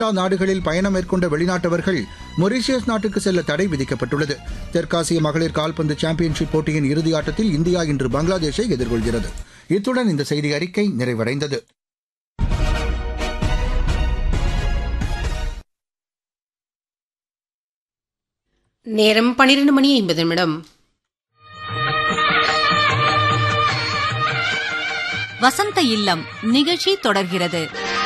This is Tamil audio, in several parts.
நாடுகளில் பயணம் மேற்கொண்ட வெளிநாட்டவர்கள் மொரீஷியஸ் நாட்டுக்கு செல்ல தடை விதிக்கப்பட்டுள்ளது தெற்காசிய மகளிர் கால்பந்து சாம்பியன்ஷிப் போட்டியின் இறுதி ஆட்டத்தில் இந்தியா இன்று பங்களாதேஷை எதிர்கொள்கிறது இத்துடன் இந்த செய்தி அறிக்கை நிறைவடைந்தது நேரம் பனிரெண்டு மணி ஐம்பது நிமிடம் வசந்த இல்லம் நிகழ்ச்சி தொடர்கிறது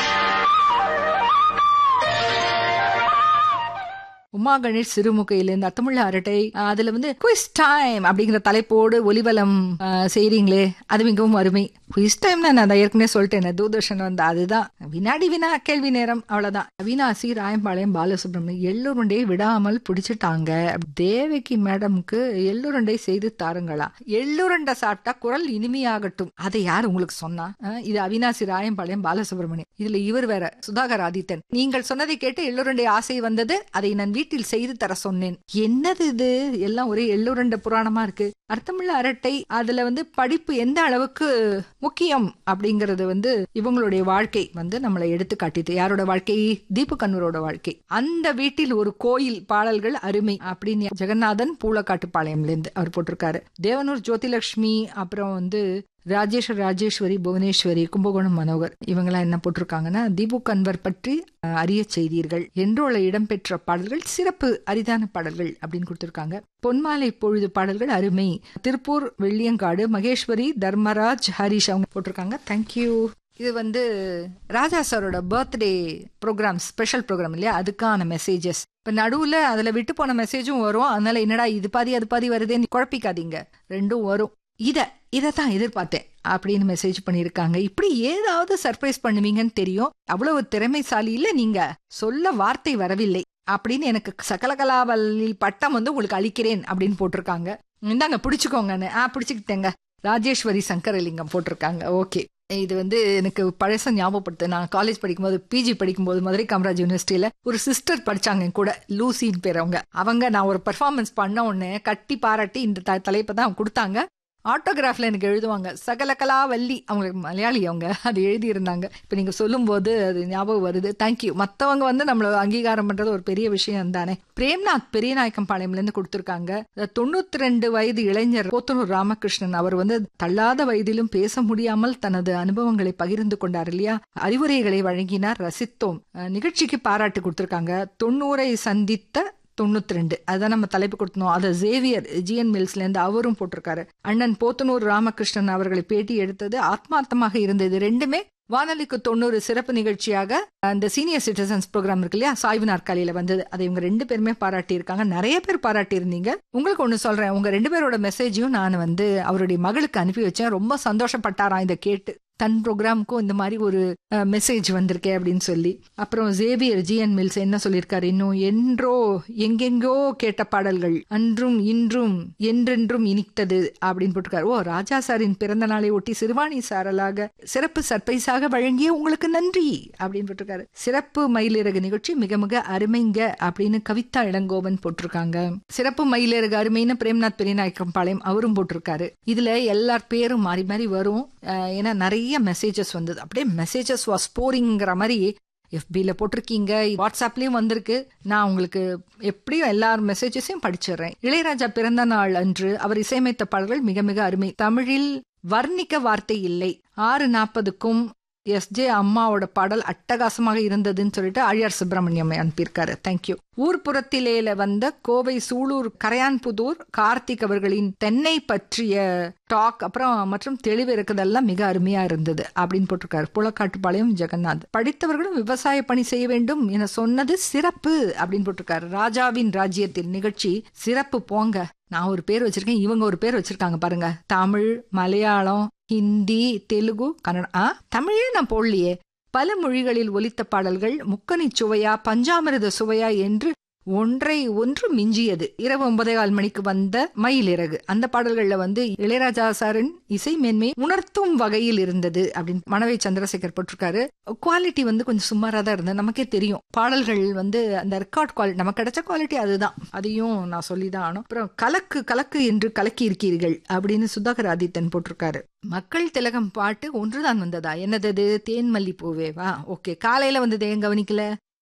உமா கணேஷ் சிறுமுகையிலேருந்து அத்தமிழ் அரட்டை அஹ், அதுல வந்து குவிஸ் டைம் அப்படிங்கிற தலைப்போடு ஒலிவலம் அஹ், செய்றீங்களே அது மிகவும் அருமை குவிஸ் டைம்னா நான் அதை ஏற்கனவே சொல்லிட்டேன் தூர்தர்ஷன் வந்து அதுதான் வினாடி வினா கேள்வி நேரம் அவ்வளவுதான் அவினாசி ராயம்பாளையம் பாலசுப்ரமணியம் எள்ளுருண்டை விடாமல் பிடிச்சிட்டாங்க தேவகி மேடம்க்கு எள்ளுருண்டை செய்து தாருங்களா எள்ளுருண்டை சாப்பிட்டா குரல் இனிமையாகட்டும் அதை யார் உங்களுக்கு சொன்னா அஹ், இது அவினாசி ராயம்பாளையம் பாலசுப்ரமணியம் இதுல இவர் வேற சுதாகர் ஆதித்தன் நீங்கள் சொன்னதை கேட்டு எள்ளுருண்டை ஆசை வந்தது அதை நான் வீட்டில் செய்து தர சொன்னேன் என்னது இது எல்லாம் ஒரே எள்ளுருண்டை புராணமா இருக்கு அர்த்தமுள்ள அரட்டை அதுல வந்து படிப்பு எந்த அளவுக்கு முக்கியம் அப்படிங்கறது வந்து இவங்களுடைய வாழ்க்கை வந்து நம்மளை எடுத்து காட்டிது யாரோட வாழ்க்கை தீபு கண்ணூரோட வாழ்க்கை அந்த வீட்டில் ஒரு கோயில் பாடல்கள் அருமை அப்படின்னு ஜெகநாதன் பூலக்காட்டுப்பாளையம்ல இருந்து அவர் போட்டிருக்காரு தேவனூர் ஜோதிலட்சுமி அப்புறம் வந்து ராஜேஸ்வர் ராஜேஸ்வரி புவனேஸ்வரி கும்பகோணம் மனோகர் இவங்கெல்லாம் என்ன போட்டிருக்காங்கன்னா தீபு கன்வர் பற்றி அஹ், அறிய செய்தீர்கள் என்றோல இடம்பெற்ற பாடல்கள் சிறப்பு அரிதான பாடல்கள் அப்படின்னு கொடுத்திருக்காங்க பொன்மாலை பொழுது பாடல்கள் அருமை திருப்பூர் வெள்ளியங்காடு மகேஸ்வரி தர்மராஜ் ஹரிஷ் அவங்க போட்டிருக்காங்க தேங்க்யூ இது வந்து ராஜா சாரோட பர்த்டே ப்ரோக்ராம் ஸ்பெஷல் ப்ரோக்ராம் இல்லையா அதுக்கான மெசேஜஸ் இப்ப நடுவுல அதுல விட்டு போன மெசேஜும் வரும் அதனால என்னடா இது பாதி அது பாதி வருதேன்னு குழப்பிக்காதீங்க ரெண்டும் வரும் இத இதைத்தான் எதிர்பார்த்தேன் அப்படின்னு மெசேஜ் பண்ணியிருக்காங்க இப்படி ஏதாவது சர்ப்ரைஸ் பண்ணுவீங்கன்னு தெரியும் அவ்வளவு திறமைசாலி இல்ல நீங்க சொல்ல வார்த்தை வரவில்லை அப்படின்னு எனக்கு சகலகலாவல்லி பட்டம் வந்து உங்களுக்கு அளிக்கிறேன் அப்படின்னு போட்டிருக்காங்க இந்தாங்க பிடிச்சுக்கோங்கன்னு ஆ பிடிச்சுக்கிட்டேங்க ராஜேஸ்வரி சங்கரலிங்கம் போட்டிருக்காங்க ஓகே இது வந்து எனக்கு பழச ஞாபகப்படுத்து நான் காலேஜ் படிக்கும்போது பிஜி படிக்கும்போது மதுரை காமராஜ் யூனிவர்சிட்டியில ஒரு சிஸ்டர் படிச்சாங்க என் கூட லூசின்னு பேர் அவங்க அவங்க நான் ஒரு பெர்ஃபார்மன்ஸ் பண்ண உடனே கட்டி பாராட்டி இந்த த- தலைப்பை தான் கொடுத்தாங்க ஆட்டோகிராஃப்ல எனக்கு எழுதுவாங்க சகலகலா வள்ளி அவங்களுக்கு மலையாளி அவங்க அது எழுதி இருந்தாங்க இப்ப நீங்க சொல்லும்போது அது ஞாபகம் வருது தேங்க்யூ மத்தவங்க வந்து நம்மள அங்கீகாரம் பண்றது ஒரு பெரிய விஷயம் தானே பிரேம்நாத் பெரியநாயக்கம் பாளையம்ல இருந்து கொடுத்திருக்காங்க தொண்ணூத்தி ரெண்டு வயது இளைஞர் போத்தனூர் ராமகிருஷ்ணன் அவர் வந்து தள்ளாத வயதிலும் பேச முடியாமல் தனது அனுபவங்களை பகிர்ந்து கொண்டார் இல்லையா அறிவுரைகளை வழங்கினார் ரசித்தோம் அஹ், நிகழ்ச்சிக்கு பாராட்டு கொடுத்திருக்காங்க தொண்ணூரை சந்தித்த தொண்ணூத்தி ரெண்டு அதான் நம்ம தலைப்பு கொடுத்தோம் அதை ஜேவியர் ஜிஎன் மில்ஸ்ல இருந்து அவரும் போட்டிருக்காரு அண்ணன் போத்தனூர் ராமகிருஷ்ணன் அவர்களை பேட்டி எடுத்தது ஆத்மார்த்தமாக இருந்தது ரெண்டுமே வானொலிக்கு தொண்ணூறு சிறப்பு நிகழ்ச்சியாக அந்த சீனியர் சிட்டிசன்ஸ் ப்ரோக்ராம் இருக்கு இல்லையா சாய்வு நாற்காலியில வந்தது அதை இவங்க ரெண்டு பேருமே பாராட்டி இருக்காங்க நிறைய பேர் பாராட்டி இருந்தீங்க உங்களுக்கு ஒண்ணு சொல்றேன் உங்க ரெண்டு பேரோட மெசேஜையும் நான் வந்து அவருடைய மகளுக்கு அனுப்பி வச்சேன் ரொம்ப சந்தோஷப்பட்டாராம் இதை கேட்டு தன் ப்ரோக்ராமுக்கும் இந்த மாதிரி ஒரு மெசேஜ் வந்திருக்கே அப்படின்னு சொல்லி அப்புறம் ஜேவியர் ஜிஎன் மில்ஸ் என்ன சொல்லியிருக்காரு இன்னும் என்றோ எங்கெங்கோ கேட்ட பாடல்கள் அன்றும் இன்றும் என்றென்றும் இனித்தது அப்படின்னு போட்டிருக்காரு ஓ ராஜா சாரின் பிறந்த நாளை ஒட்டி சிறுவாணி சாரலாக சிறப்பு சர்ப்ரைஸாக வழங்கிய உங்களுக்கு நன்றி அப்படின்னு போட்டிருக்காரு சிறப்பு மயிலிறகு நிகழ்ச்சி மிக மிக அருமைங்க அப்படின்னு கவிதா இளங்கோவன் போட்டிருக்காங்க சிறப்பு மயிலிறகு அருமைன்னு பிரேம்நாத் பெரியநாயக்கம் பாளையம் அவரும் போட்டிருக்காரு இதுல எல்லார் பேரும் மாறி மாறி வரும் அஹ் ஏன்னா நிறைய மெசேஜஸ் வந்தது அப்படியே மெசேஜஸ் வாஸ் போரிங்கிற மாதிரி எஃபில போட்டிருக்கீங்க வாட்ஸ்அப்லயும் வந்திருக்கு நான் உங்களுக்கு எப்படியும் எல்லார் மெசேஜஸையும் படிச்சிடுறேன் இளையராஜா பிறந்த நாள் அன்று அவர் இசையமைத்த பாடல்கள் மிக மிக அருமை தமிழில் வர்ணிக்க வார்த்தை இல்லை ஆறு நாற்பதுக்கும் எஸ் ஜே அம்மாவோட பாடல் அட்டகாசமாக இருந்ததுன்னு சொல்லிட்டு ஆழியார் சுப்பிரமணியம் அனுப்பியிருக்காரு தேங்க்யூ ஊர்புறத்திலேல வந்த கோவை சூலூர் கரையான்புதூர் கார்த்திக் அவர்களின் தென்னை பற்றிய டாக் அப்புறம் மற்றும் தெளிவு இருக்கிறதெல்லாம் மிக அருமையா இருந்தது அப்படின்னு போட்டிருக்காரு புலக்காட்டுப்பாளையம் ஜெகநாத் படித்தவர்களும் விவசாய பணி செய்ய வேண்டும் என சொன்னது சிறப்பு அப்படின்னு போட்டிருக்காரு ராஜாவின் ராஜ்யத்தில் நிகழ்ச்சி சிறப்பு போங்க நான் ஒரு பேர் வச்சிருக்கேன் இவங்க ஒரு பேர் வச்சிருக்காங்க பாருங்க தமிழ் மலையாளம் ஹிந்தி தெலுங்கு கன்னடம் ஆ தமிழே நான் போடலையே பல மொழிகளில் ஒலித்த பாடல்கள் முக்கனி சுவையா பஞ்சாமிரத சுவையா என்று ஒன்றை ஒன்று மிஞ்சியது இரவு ஒன்பதே கால் மணிக்கு வந்த மயிலிறகு அந்த பாடல்கள்ல வந்து இளையராஜா சாரின் இசை மேன்மை உணர்த்தும் வகையில் இருந்தது அப்படின்னு மணவை சந்திரசேகர் போட்டிருக்காரு குவாலிட்டி வந்து கொஞ்சம் சுமாரா தான் இருந்தது நமக்கே தெரியும் பாடல்கள் வந்து அந்த ரெக்கார்ட் குவாலிட்டி நமக்கு கிடைச்ச குவாலிட்டி அதுதான் அதையும் நான் சொல்லிதான் ஆனும் அப்புறம் கலக்கு கலக்கு என்று கலக்கி இருக்கீர்கள் அப்படின்னு சுதாகர் ஆதித்தன் போட்டிருக்காரு மக்கள் திலகம் பாட்டு ஒன்றுதான் வந்ததா என்னது அது தேன்மல்லி பூவேவா ஓகே காலையில வந்தது ஏன் கவனிக்கல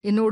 என்னோட